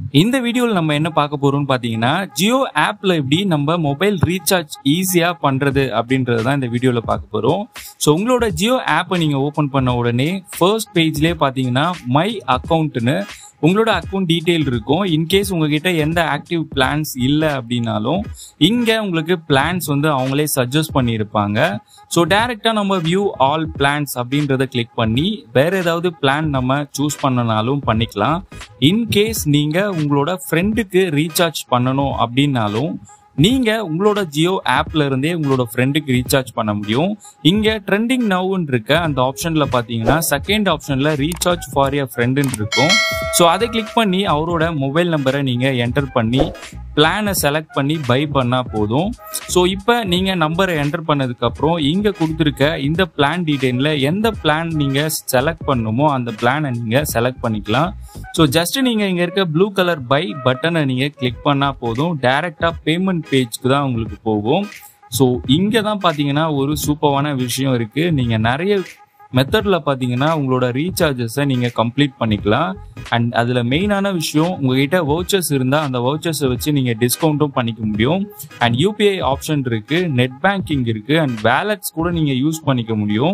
இந்த வீடியோவில் நம்ம என்ன பார்க்க போறோம்னு பார்த்தீங்கன்னா ஜியோ ஆப்ல எப்படி நம்ம மொபைல் ரீசார்ஜ் ஈஸியாக பண்றது அப்படின்றது தான் இந்த வீடியோவில் பார்க்க போறோம் ஸோ உங்களோட ஜியோ ஆப்பை நீங்க ஓப்பன் பண்ண உடனே ஃபர்ஸ்ட் பேஜ்லேயே பார்த்தீங்கன்னா மை அக்கௌண்ட்னு உங்களோட அக்கௌண்ட் டீட்டெயில் இருக்கும் இன்கேஸ் உங்ககிட்ட எந்த ஆக்டிவ் பிளான்ஸ் இல்லை அப்படின்னாலும் இங்கே உங்களுக்கு பிளான்ஸ் வந்து அவங்களே சஜஸ்ட் பண்ணியிருப்பாங்க ஸோ டைரெக்டாக நம்ம வியூ ஆல் பிளான்ஸ் அப்படின்றத கிளிக் பண்ணி வேற ஏதாவது பிளான் நம்ம சூஸ் பண்ணனாலும் பண்ணிக்கலாம் இன்கேஸ் நீங்கள் உங்களோட ஃப்ரெண்டுக்கு ரீசார்ஜ் பண்ணணும் அப்படின்னாலும் நீங்க உங்களோட ஜியோ ஆப்ல இருந்தே உங்களோட ஃப்ரெண்டுக்கு ரீசார்ஜ் பண்ண முடியும் இங்க ட்ரெண்டிங் நவுன்னு இருக்க அந்த ஆப்ஷன்ல பாத்தீங்கன்னா செகண்ட் ஆப்ஷன்ல ரீசார்ஜ் ஃபார் யர் ஃப்ரெண்டுன்னு இருக்கும் ஸோ அதை கிளிக் பண்ணி அவரோட மொபைல் நம்பரை நீங்க என்டர் பண்ணி பிளானை செலக்ட் பண்ணி பை பண்ணா போதும் ஸோ இப்போ நீங்க நம்பரை என்டர் பண்ணதுக்கு அப்புறம் இங்க கொடுத்துருக்க இந்த பிளான் டீடைல்ல எந்த பிளான் நீங்க செலக்ட் பண்ணுமோ அந்த பிளானை நீங்க செலக்ட் பண்ணிக்கலாம் ஸோ ஜஸ்ட் நீங்க இங்க இருக்க ப்ளூ கலர் பை பட்டனை நீங்க கிளிக் பண்ணா போதும் டைரக்டா பேமெண்ட் பேஜ்க்கு தான் உங்களுக்கு போகும் ஸோ இங்கே தான் பார்த்தீங்கன்னா ஒரு சூப்பரான விஷயம் இருக்கு நீங்க நிறைய மெத்தட்ல பார்த்தீங்கன்னா உங்களோட ரீசார்ஜஸை நீங்கள் கம்ப்ளீட் பண்ணிக்கலாம் அண்ட் அதில் மெயினான விஷயம் உங்ககிட்ட வவுச்சர்ஸ் இருந்தால் அந்த வவுச்சர்ஸை வச்சு நீங்கள் டிஸ்கவுண்ட்டும் பண்ணிக்க முடியும் அண்ட் யூபிஐ ஆப்ஷன் இருக்கு நெட் பேங்கிங் இருக்கு அண்ட் வேலட்ஸ் கூட நீங்கள் யூஸ் பண்ணிக்க முடியும்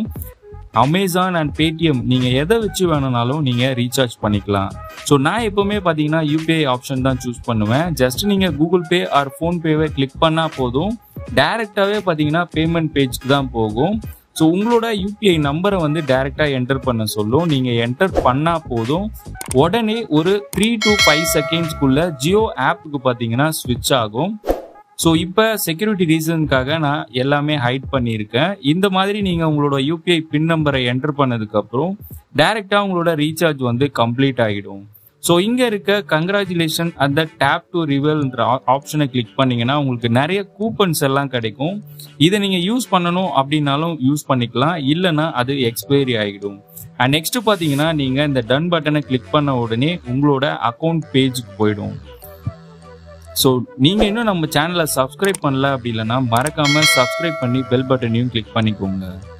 அமேசான் அண்ட் பேடிஎம் நீங்கள் எதை வச்சு வேணும்னாலும் நீங்கள் ரீசார்ஜ் பண்ணிக்கலாம் ஸோ நான் எப்போவுமே பார்த்தீங்கன்னா யூபிஐ ஆப்ஷன் தான் சூஸ் பண்ணுவேன் ஜஸ்ட் நீங்கள் கூகுள் பே ஆர் ஃபோன்பேவை கிளிக் பண்ணால் போதும் டைரெக்டாகவே பார்த்தீங்கன்னா பேமெண்ட் பேஜ்க்கு தான் போகும் ஸோ உங்களோட யூபிஐ நம்பரை வந்து டைரெக்டாக என்டர் பண்ண சொல்லும் நீங்கள் என்டர் பண்ணால் போதும் உடனே ஒரு த்ரீ டு ஃபைவ் செகண்ட்ஸ்க்குள்ள ஜியோ ஆப்புக்கு பார்த்தீங்கன்னா ஸ்விட்ச் ஆகும் ஸோ இப்போ செக்யூரிட்டி ரீசனுக்காக நான் எல்லாமே ஹைட் பண்ணியிருக்கேன் இந்த மாதிரி நீங்கள் உங்களோட யூபிஐ பின் நம்பரை என்டர் பண்ணதுக்கப்புறம் டைரெக்டாக உங்களோட ரீசார்ஜ் வந்து கம்ப்ளீட் ஆகிடும் ஸோ இங்கே இருக்க கங்க்ராச்சுலேஷன் அந்த டேப் டு ரிவல்ன்ற ஆப்ஷனை கிளிக் பண்ணீங்கன்னா உங்களுக்கு நிறைய கூப்பன்ஸ் எல்லாம் கிடைக்கும் இதை நீங்கள் யூஸ் பண்ணணும் அப்படின்னாலும் யூஸ் பண்ணிக்கலாம் இல்லைன்னா அது எக்ஸ்பைரி ஆகிடும் அண்ட் நெக்ஸ்ட் பார்த்தீங்கன்னா நீங்கள் இந்த டன் பட்டனை கிளிக் பண்ண உடனே உங்களோட அக்கௌண்ட் பேஜுக்கு போயிடும் ஸோ நீங்கள் இன்னும் நம்ம சேனலை சப்ஸ்கிரைப் பண்ணல அப்படி இல்லைன்னா மறக்காமல் சப்ஸ்கிரைப் பண்ணி பெல் பட்டனையும் கிளிக் பண்ணிக்கோங்க